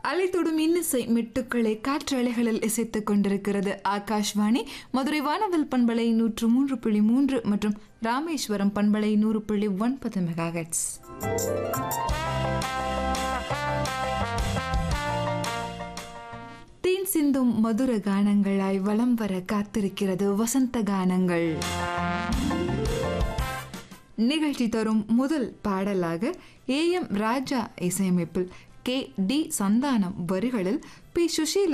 அலைத்தொடும் இன்னிசை மெட்டுக்களை காற்றலைகளில் இசைத்துக் கொண்டிருக்கிறது ஆகாஷ்வாணி மதுரை வானவில் பண்பலை நூற்று மூன்று புள்ளி மூன்று மற்றும் ராமேஸ்வரம் பண்பலை நூறு புள்ளி ஒன்பது மெகாஹெட்ஸ் தேன் சிந்தும் மதுர கானங்களாய் வலம் வர காத்திருக்கிறது வசந்த கானங்கள் நிகழ்ச்சி தரும் முதல் பாடலாக ஏ எம் ராஜா இசையமைப்பில் கே டி சந்தானம் வரிகளில் பி சுஷீலா